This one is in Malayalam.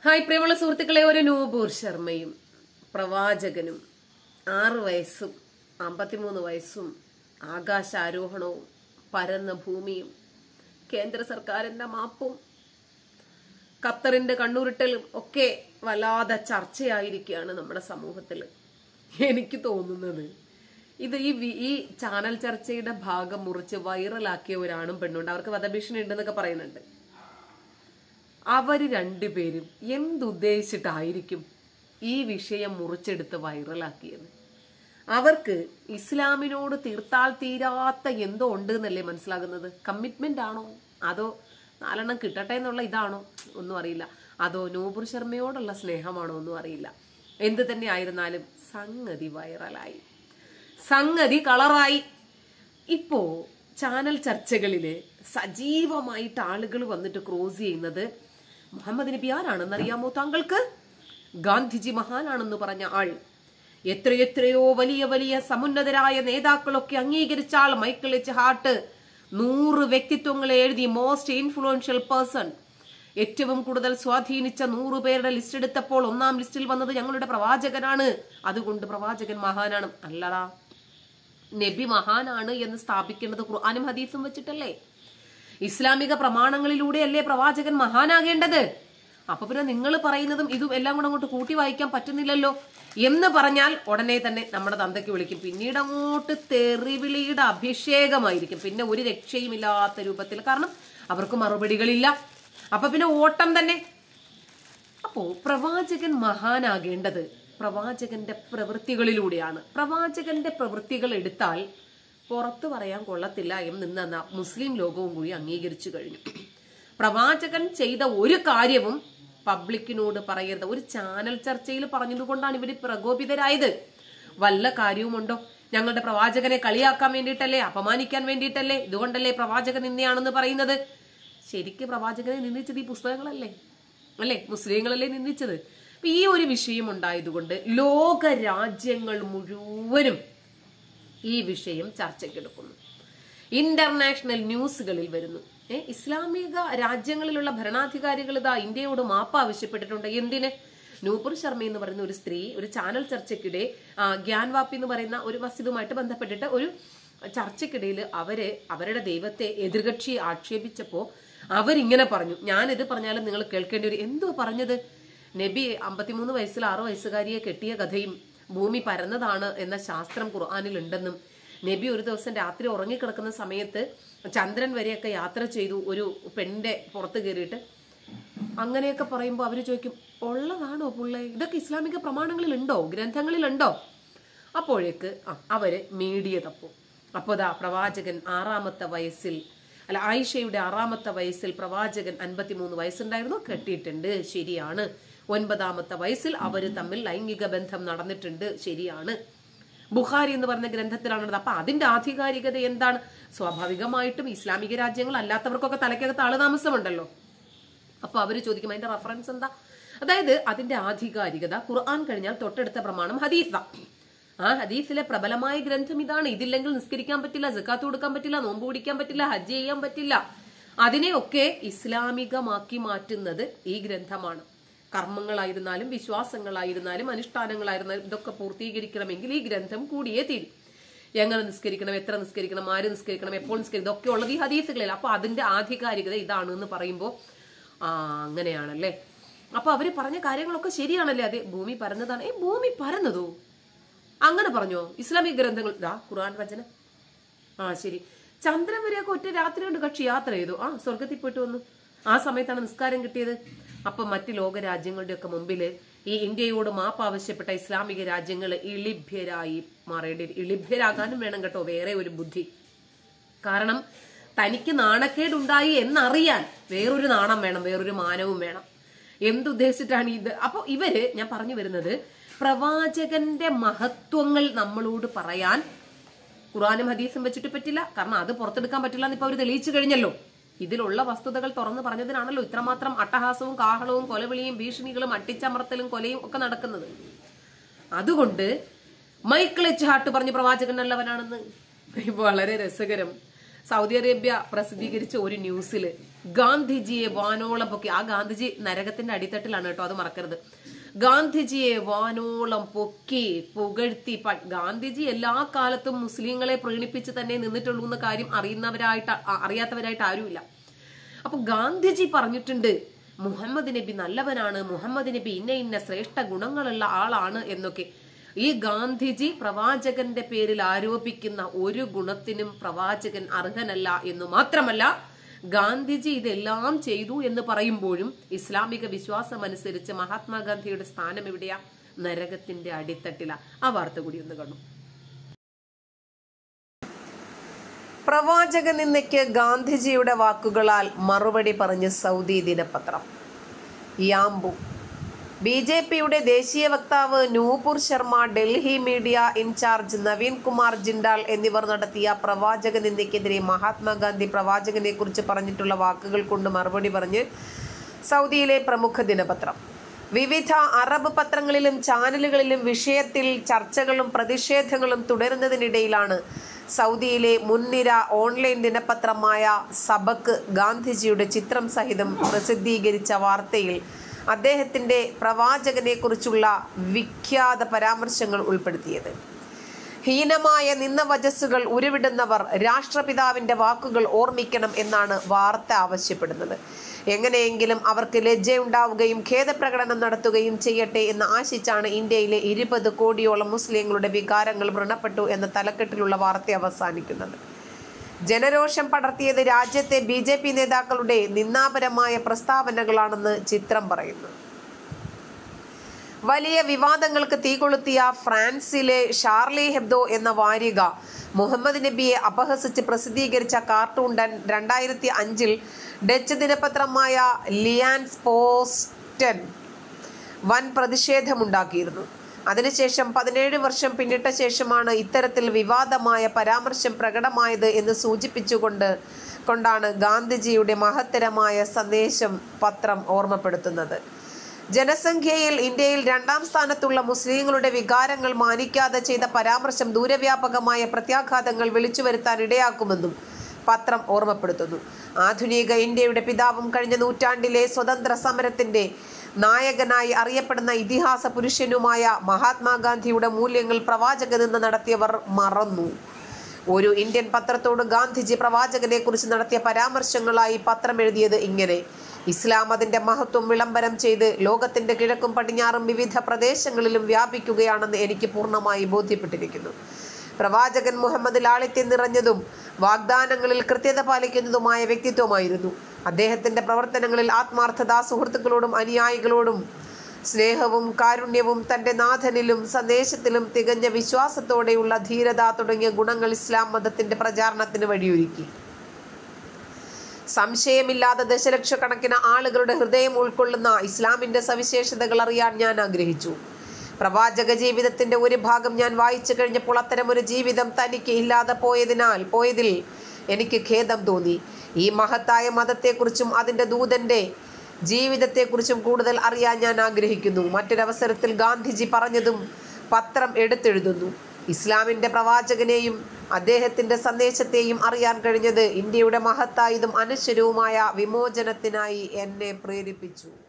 ഹായ് പ്രിയമുള്ള സുഹൃത്തുക്കളെ ഒരു നൂപൂർ ശർമ്മയും പ്രവാചകനും ആറ് വയസ്സും അമ്പത്തിമൂന്ന് വയസ്സും ആകാശാരോഹണവും പരന്ന ഭൂമിയും കേന്ദ്ര സർക്കാരിന്റെ മാപ്പും ഖത്തറിന്റെ കണ്ണുരുട്ടലും ഒക്കെ വല്ലാതെ ചർച്ചയായിരിക്കുകയാണ് നമ്മുടെ സമൂഹത്തിൽ എനിക്ക് തോന്നുന്നത് ഇത് ഈ വി- ഈ ചാനൽ ചർച്ചയുടെ ഭാഗം മുറിച്ച് വൈറലാക്കിയ ഒരാണും പെണ്ണുണ്ട് അവർക്ക് വധഭീഷണി ഉണ്ടെന്നൊക്കെ പറയുന്നുണ്ട് അവര് രണ്ടുപേരും എന്തുദ്ദേശിച്ചിട്ടായിരിക്കും ഈ വിഷയം മുറിച്ചെടുത്ത് വൈറലാക്കിയത് അവർക്ക് ഇസ്ലാമിനോട് തീർത്താൽ തീരാത്ത എന്തോ ഉണ്ട് എന്നല്ലേ മനസ്സിലാകുന്നത് കമ്മിറ്റ്മെന്റ് ആണോ അതോ നാലെണ്ണം കിട്ടട്ടെ എന്നുള്ള ഇതാണോ ഒന്നും അറിയില്ല അതോ നൂപുർ ശർമ്മയോടുള്ള സ്നേഹമാണോ ഒന്നും അറിയില്ല എന്ത് തന്നെ ആയിരുന്നാലും സംഗതി വൈറലായി സംഗതി കളറായി ഇപ്പോ ചാനൽ ചർച്ചകളില് സജീവമായിട്ട് ആളുകൾ വന്നിട്ട് ക്രോസ് ചെയ്യുന്നത് മുഹമ്മദ് നബി ആരാണെന്ന് അറിയാമോ താങ്കൾക്ക് ഗാന്ധിജി മഹാനാണെന്ന് പറഞ്ഞ ആൾ എത്രയെത്രയോ വലിയ വലിയ സമുന്നതരായ നേതാക്കളൊക്കെ അംഗീകരിച്ച ആൾ മൈക്കിൾ എച്ച് ഹാർട്ട് നൂറ് വ്യക്തിത്വങ്ങളെ എഴുതി മോസ്റ്റ് ഇൻഫ്ലുവൻഷ്യൽ പേഴ്സൺ ഏറ്റവും കൂടുതൽ സ്വാധീനിച്ച നൂറ് പേരുടെ ലിസ്റ്റ് എടുത്തപ്പോൾ ഒന്നാം ലിസ്റ്റിൽ വന്നത് ഞങ്ങളുടെ പ്രവാചകനാണ് അതുകൊണ്ട് പ്രവാചകൻ മഹാനാണ് അല്ലടാ നബി മഹാനാണ് എന്ന് സ്ഥാപിക്കേണ്ടത് ഖുർആാനും ഹദീസും വെച്ചിട്ടല്ലേ ഇസ്ലാമിക പ്രമാണങ്ങളിലൂടെയല്ലേ പ്രവാചകൻ മഹാനാകേണ്ടത് അപ്പൊ പിന്നെ നിങ്ങൾ പറയുന്നതും ഇതും എല്ലാം കൂടെ അങ്ങോട്ട് കൂട്ടി വായിക്കാൻ പറ്റുന്നില്ലല്ലോ എന്ന് പറഞ്ഞാൽ ഉടനെ തന്നെ നമ്മുടെ തന്തയ്ക്ക് വിളിക്കും പിന്നീട് അങ്ങോട്ട് തെറിവിളിയുടെ അഭിഷേകമായിരിക്കും പിന്നെ ഒരു രക്ഷയുമില്ലാത്ത രൂപത്തിൽ കാരണം അവർക്ക് മറുപടികളില്ല അപ്പൊ പിന്നെ ഓട്ടം തന്നെ അപ്പോ പ്രവാചകൻ മഹാനാകേണ്ടത് പ്രവാചകന്റെ പ്രവൃത്തികളിലൂടെയാണ് പ്രവാചകന്റെ പ്രവൃത്തികൾ എടുത്താൽ പുറത്തു പറയാൻ കൊള്ളത്തില്ല എന്ന് നിന്ന് മുസ്ലിം ലോകവും കൂടി അംഗീകരിച്ചു കഴിഞ്ഞു പ്രവാചകൻ ചെയ്ത ഒരു കാര്യവും പബ്ലിക്കിനോട് പറയരുത് ഒരു ചാനൽ ചർച്ചയിൽ പറഞ്ഞതുകൊണ്ടാണ് ഇവര് പ്രകോപിതരായത് വല്ല കാര്യവുമുണ്ടോ ഞങ്ങളുടെ പ്രവാചകനെ കളിയാക്കാൻ വേണ്ടിയിട്ടല്ലേ അപമാനിക്കാൻ വേണ്ടിയിട്ടല്ലേ ഇതുകൊണ്ടല്ലേ പ്രവാചകൻ നിന്നെയാണെന്ന് പറയുന്നത് ശരിക്ക് പ്രവാചകനെ നിന്ദിച്ചത് ഈ പുസ്തകങ്ങളല്ലേ അല്ലേ മുസ്ലിങ്ങളല്ലേ നിന്ദിച്ചത് അപ്പൊ ഈ ഒരു വിഷയം ഉണ്ടായതുകൊണ്ട് ലോക രാജ്യങ്ങൾ മുഴുവനും ഈ വിഷയം ചർച്ചയ്ക്കെടുക്കുന്നു ഇന്റർനാഷണൽ ന്യൂസുകളിൽ വരുന്നു ഏ ഇസ്ലാമിക രാജ്യങ്ങളിലുള്ള ഭരണാധികാരികൾ ഇതാ ഇന്ത്യയോട് മാപ്പ് ആവശ്യപ്പെട്ടിട്ടുണ്ട് എന്തിന് നൂപുർ ശർമ്മ എന്ന് പറയുന്ന ഒരു സ്ത്രീ ഒരു ചാനൽ ചർച്ചയ്ക്കിടെ ആ, ഗ്യാൻവാപ്പി എന്ന് പറയുന്ന ഒരു മസ്ജിദുമായിട്ട് ബന്ധപ്പെട്ടിട്ട് ഒരു ചർച്ചയ്ക്കിടയിൽ അവര് അവരുടെ ദൈവത്തെ എതിർകക്ഷി ആക്ഷേപിച്ചപ്പോ അവരിങ്ങനെ പറഞ്ഞു ഞാനിത് പറഞ്ഞാലും നിങ്ങൾ കേൾക്കേണ്ടി വരും എന്തോ പറഞ്ഞത് നബി അമ്പത്തിമൂന്ന് വയസ്സിൽ ആറു വയസ്സുകാരിയെ കെട്ടിയ കഥയും ഭൂമി പരന്നതാണ് എന്ന ശാസ്ത്രം ഖുർആാനിൽ ഉണ്ടെന്നും നബി ഒരു ദിവസം രാത്രി ഉറങ്ങിക്കിടക്കുന്ന സമയത്ത് ചന്ദ്രൻ വരെയൊക്കെ യാത്ര ചെയ്തു ഒരു പെണ്ണിന്റെ പുറത്ത് കയറിയിട്ട് അങ്ങനെയൊക്കെ പറയുമ്പോൾ അവർ ചോദിക്കും ഉള്ളതാണോ പുള്ളേ ഇതൊക്കെ ഇസ്ലാമിക പ്രമാണങ്ങളിൽ ഉണ്ടോ ഗ്രന്ഥങ്ങളിൽ ഉണ്ടോ അപ്പോഴേക്ക് ആ, അവര് മീഡിയ തപ്പും അപ്പോ ദാ പ്രവാചകൻ ആറാമത്തെ വയസ്സിൽ അല്ല ആയിഷയുടെ ആറാമത്തെ വയസ്സിൽ പ്രവാചകൻ അൻപത്തിമൂന്ന് വയസ്സുണ്ടായിരുന്നു കെട്ടിയിട്ടുണ്ട് ശരിയാണ് ഒൻപതാമത്തെ വയസ്സിൽ അവര് തമ്മിൽ ലൈംഗിക ബന്ധം നടന്നിട്ടുണ്ട് ശരിയാണ് ബുഖാരി എന്ന് പറഞ്ഞ ഗ്രന്ഥത്തിലാണുള്ളത് അപ്പൊ അതിന്റെ ആധികാരികത എന്താണ് സ്വാഭാവികമായിട്ടും ഇസ്ലാമിക രാജ്യങ്ങൾ അല്ലാത്തവർക്കൊക്കെ തലയ്ക്കകത്ത് ആള് താമസമുണ്ടല്ലോ അപ്പൊ അവര് ചോദിക്കും അതിന്റെ റെഫറൻസ് എന്താ അതായത് അതിന്റെ ആധികാരികത ഖുർആൻ കഴിഞ്ഞാൽ തൊട്ടടുത്ത പ്രമാണം ഹദീസ ആ ഹദീസിലെ പ്രബലമായ ഗ്രന്ഥം ഇതാണ് ഇതില്ലെങ്കിൽ നിസ്കരിക്കാൻ പറ്റില്ല ജക്കാത്ത് കൊടുക്കാൻ പറ്റില്ല നോമ്പ് പിടിക്കാൻ പറ്റില്ല ഹജ്ജ് ചെയ്യാൻ പറ്റില്ല അതിനെയൊക്കെ ഇസ്ലാമികമാക്കി മാറ്റുന്നത് ഈ ഗ്രന്ഥമാണ് കർമ്മങ്ങളായിരുന്നാലും വിശ്വാസങ്ങളായിരുന്നാലും അനുഷ്ഠാനങ്ങളായിരുന്നാലും ഇതൊക്കെ പൂർത്തീകരിക്കണമെങ്കിൽ ഈ ഗ്രന്ഥം കൂടിയേ തീരും എങ്ങനെ നിസ്കരിക്കണം എത്ര നിസ്കരിക്കണം ആര് നിസ്കരിക്കണം എപ്പോൾ നിസ്കരിക്കണം ഇതൊക്കെ ഉള്ളത് ഈ ഹദീസുകളിൽ അപ്പൊ അതിന്റെ ആധികാരികത ഇതാണ് എന്ന് പറയുമ്പോൾ ആ അങ്ങനെയാണല്ലേ അപ്പൊ അവര് പറഞ്ഞ കാര്യങ്ങളൊക്കെ ശരിയാണല്ലേ അതെ ഭൂമി പരന്നതാണ് ഏ ഭൂമി പരന്നതോ അങ്ങനെ പറഞ്ഞോ ഇസ്ലാമിക ഗ്രന്ഥങ്ങൾ ഇതാ ഖുർആൻ വചന ആ ശരി ചന്ദ്രൻ വരെയൊക്കെ ഒറ്റ രാത്രി കൊണ്ട് കക്ഷി യാത്ര ചെയ്തു ആ സ്വർഗത്തിൽ പോയിട്ട് വന്നു ആ സമയത്താണ് നിസ്കാരം കിട്ടിയത് അപ്പൊ മറ്റ് ലോക രാജ്യങ്ങളുടെ ഒക്കെ മുമ്പില് ഈ ഇന്ത്യയോട് മാപ്പ് ആവശ്യപ്പെട്ട ഇസ്ലാമിക രാജ്യങ്ങൾ ഇളിഭ്യരായി മാറേണ്ടി വരും. ഇളിഭ്യരാകാനും വേണം കേട്ടോ വേറെ ഒരു ബുദ്ധി കാരണം തനിക്ക് നാണക്കേടുണ്ടായി എന്നറിയാൻ വേറൊരു നാണം വേണം വേറൊരു മാനവും വേണം എന്തുദ്ദേശിച്ചിട്ടാണ് ഇത് അപ്പൊ ഇവര് ഞാൻ പറഞ്ഞു വരുന്നത് പ്രവാചകന്റെ മഹത്വങ്ങൾ നമ്മളോട് പറയാൻ ഖുറാനും ഹദീസും വെച്ചിട്ട് പറ്റില്ല കാരണം അത് പുറത്തെടുക്കാൻ പറ്റില്ല എന്ന് ഇപ്പൊ അവർ തെളിയിച്ചു കഴിഞ്ഞല്ലോ ഇതിലുള്ള വസ്തുതകൾ തുറന്നു പറഞ്ഞതിനാണല്ലോ ഇത്രമാത്രം അട്ടഹാസവും കാഹളവും കൊലവിളിയും ഭീഷണികളും അട്ടിച്ചമർത്തലും കൊലയും ഒക്കെ നടക്കുന്നത് അതുകൊണ്ട് മൈക്കിൾ എച്ച് ഹാർട്ട് പറഞ്ഞ പ്രവാചകൻ നല്ലവനാണെന്ന് വളരെ രസകരം സൗദി അറേബ്യ പ്രസിദ്ധീകരിച്ച ഒരു ന്യൂസിൽ ഗാന്ധിജിയെ വാനോളം പൊക്കി ആ ഗാന്ധിജി നരകത്തിന്റെ അടിത്തട്ടിലാണ് കേട്ടോ അത് മറക്കരുത് ഗാന്ധിജിയെ വാനോളം പൊക്കി പുകഴ്ത്തി പ- ഗാന്ധിജി എല്ലാ കാലത്തും മുസ്ലിങ്ങളെ പ്രീണിപ്പിച്ച് തന്നെ നിന്നിട്ടുള്ളൂ എന്ന കാര്യം അറിയുന്നവരായിട്ട് അ- അറിയാത്തവരായിട്ട് ആരുമില്ല അപ്പൊ ഗാന്ധിജി പറഞ്ഞിട്ടുണ്ട് മുഹമ്മദ് നബി നല്ലവനാണ് മുഹമ്മദ് നബി ഇന്ന ഇന്ന ശ്രേഷ്ഠ ഗുണങ്ങളുള്ള ആളാണ് എന്നൊക്കെ ഈ ഗാന്ധിജി പ്രവാചകന്റെ പേരിൽ ആരോപിക്കുന്ന ഒരു ഗുണത്തിനും പ്രവാചകൻ അർഹനല്ല എന്ന് മാത്രമല്ല ഗാന്ധിജി ഇതെല്ലാം ചെയ്തു എന്ന് പറയുമ്പോഴും ഇസ്ലാമിക വിശ്വാസം അനുസരിച്ച് മഹാത്മാഗാന്ധിയുടെ സ്ഥാനം എവിടെയാ നരകത്തിന്റെ അടിത്തട്ടില ആ വാർത്ത കൂടി ഒന്ന് കാണും പ്രവാചക നിന്ദയ്ക്ക് ഗാന്ധിജിയുടെ വാക്കുകളാൽ മറുപടി പറഞ്ഞ് സൗദി ദിനപത്രം യാംബു ബി ജെ പിയുടെ ദേശീയ വക്താവ് നൂപുർ ശർമ്മ ഡൽഹി മീഡിയ ഇൻചാർജ് നവീൻ കുമാർ ജിൻഡാൽ എന്നിവർ നടത്തിയ പ്രവാചക നിന്ദയ്ക്കെതിരെ മഹാത്മാഗാന്ധി പ്രവാചകനെ കുറിച്ച് പറഞ്ഞിട്ടുള്ള വാക്കുകൾ കൊണ്ട് മറുപടി പറഞ്ഞ് സൗദിയിലെ പ്രമുഖ ദിനപത്രം വിവിധ അറബ് പത്രങ്ങളിലും ചാനലുകളിലും വിഷയത്തിൽ ചർച്ചകളും പ്രതിഷേധങ്ങളും തുടരുന്നതിനിടയിലാണ് സൗദിയിലെ മുൻനിര ഓൺലൈൻ ദിനപത്രമായ സബക്ക് ഗാന്ധിജിയുടെ ചിത്രം സഹിതം പ്രസിദ്ധീകരിച്ച വാർത്തയിൽ അദ്ദേഹത്തിൻ്റെ പ്രവാചകനെക്കുറിച്ചുള്ള വിഖ്യാത പരാമർശങ്ങൾ ഉൾപ്പെടുത്തിയത് ഹീനമായ നിന്ന വജസ്സുകൾ ഉരുവിടുന്നവർ രാഷ്ട്രപിതാവിന്റെ വാക്കുകൾ ഓർമ്മിക്കണം എന്നാണ് വാർത്ത ആവശ്യപ്പെടുന്നത് എങ്ങനെയെങ്കിലും അവർക്ക് ലജ്ജയുണ്ടാവുകയും ഖേദപ്രകടനം നടത്തുകയും ചെയ്യട്ടെ എന്ന് ആശിച്ചാണ് ഇന്ത്യയിലെ ഇരുപത് കോടിയോളം മുസ്ലിങ്ങളുടെ വികാരങ്ങൾ വ്രണപ്പെട്ടു എന്ന തലക്കെട്ടിലുള്ള വാർത്ത അവസാനിക്കുന്നത് ജനരോഷം പടർത്തിയത് രാജ്യത്തെ ബി ജെ പി നേതാക്കളുടെ നിന്ദാപരമായ പ്രസ്താവനകളാണെന്ന് ചിത്രം പറയുന്നു വലിയ വിവാദങ്ങൾക്ക് തീകൊളുത്തിയ ഫ്രാൻസിലെ ഷാർലി ഹെബ്ദോ എന്ന വാരിക മുഹമ്മദ് നബിയെ അപഹസിച്ച് പ്രസിദ്ധീകരിച്ച കാർട്ടൂൺ ഡൻ- രണ്ടായിരത്തി അഞ്ചിൽ ഡച്ച് ദിനപത്രമായ ലിയാൻസ് പോസ്റ്റൻ വൻ പ്രതിഷേധമുണ്ടാക്കിയിരുന്നു അതിനുശേഷം പതിനേഴ് വർഷം പിന്നിട്ട ശേഷമാണ് ഇത്തരത്തിൽ വിവാദമായ പരാമർശം പ്രകടമായത് എന്ന് സൂചിപ്പിച്ചുകൊണ്ട് കൊണ്ടാണ് ഗാന്ധിജിയുടെ മഹത്തരമായ സന്ദേശം പത്രം ഓർമ്മപ്പെടുത്തുന്നത് ജനസംഖ്യയിൽ ഇന്ത്യയിൽ രണ്ടാം സ്ഥാനത്തുള്ള മുസ്ലിങ്ങളുടെ വികാരങ്ങൾ മാനിക്കാതെ ചെയ്ത പരാമർശം ദൂരവ്യാപകമായ പ്രത്യാഘാതങ്ങൾ വിളിച്ചു വരുത്താൻ ഇടയാക്കുമെന്നും പത്രം ഓർമ്മപ്പെടുത്തുന്നു ആധുനിക ഇന്ത്യയുടെ പിതാവും കഴിഞ്ഞ നൂറ്റാണ്ടിലെ സ്വതന്ത്ര സമരത്തിന്റെ നായകനായി അറിയപ്പെടുന്ന ഇതിഹാസ പുരുഷനുമായ മഹാത്മാഗാന്ധിയുടെ മൂല്യങ്ങൾ പ്രവാചക നിന്ന് നടത്തിയവർ മറന്നു ഒരു ഇന്ത്യൻ പത്രത്തോട് ഗാന്ധിജി പ്രവാചകനെ കുറിച്ച് നടത്തിയ പരാമർശങ്ങളായി പത്രം എഴുതിയത് ഇങ്ങനെ ഇസ്ലാം അതിന്റെ മഹത്വം വിളംബരം ചെയ്ത് ലോകത്തിന്റെ കിഴക്കും പടിഞ്ഞാറും വിവിധ പ്രദേശങ്ങളിലും വ്യാപിക്കുകയാണെന്ന് എനിക്ക് പൂർണ്ണമായി ബോധ്യപ്പെട്ടിരിക്കുന്നു പ്രവാചകൻ മുഹമ്മദ് ലാളിത്യം നിറഞ്ഞതും വാഗ്ദാനങ്ങളിൽ കൃത്യത പാലിക്കുന്നതുമായ വ്യക്തിത്വമായിരുന്നു അദ്ദേഹത്തിന്റെ പ്രവർത്തനങ്ങളിൽ ആത്മാർത്ഥത സുഹൃത്തുക്കളോടും അനുയായികളോടും സ്നേഹവും കാരുണ്യവും തന്റെ നാഥനിലും സന്ദേശത്തിലും തികഞ്ഞ വിശ്വാസത്തോടെയുള്ള ധീരത തുടങ്ങിയ ഗുണങ്ങൾ ഇസ്ലാം മതത്തിന്റെ പ്രചാരണത്തിന് വഴിയൊരുക്കി സംശയമില്ലാതെ ദശലക്ഷക്കണക്കിന് ആളുകളുടെ ഹൃദയം ഉൾക്കൊള്ളുന്ന ഇസ്ലാമിന്റെ സവിശേഷതകൾ അറിയാൻ ഞാൻ ആഗ്രഹിച്ചു പ്രവാചക ജീവിതത്തിന്റെ ഒരു ഭാഗം ഞാൻ വായിച്ചു കഴിഞ്ഞപ്പോൾ അത്തരം ഒരു ജീവിതം തനിക്ക് ഇല്ലാതെ പോയതിനാൽ പോയതിൽ എനിക്ക് ഖേദം തോന്നി ഈ മഹത്തായ മതത്തെക്കുറിച്ചും അതിൻ്റെ ദൂതന്റെ ജീവിതത്തെക്കുറിച്ചും കൂടുതൽ അറിയാൻ ഞാൻ ആഗ്രഹിക്കുന്നു മറ്റൊരവസരത്തിൽ ഗാന്ധിജി പറഞ്ഞതും പത്രം എടുത്തെഴുതുന്നു ഇസ്ലാമിന്റെ പ്രവാചകനെയും അദ്ദേഹത്തിന്റെ സന്ദേശത്തെയും അറിയാൻ കഴിഞ്ഞത് ഇന്ത്യയുടെ മഹത്തായതും അനശ്വരവുമായ വിമോചനത്തിനായി എന്നെ പ്രേരിപ്പിച്ചു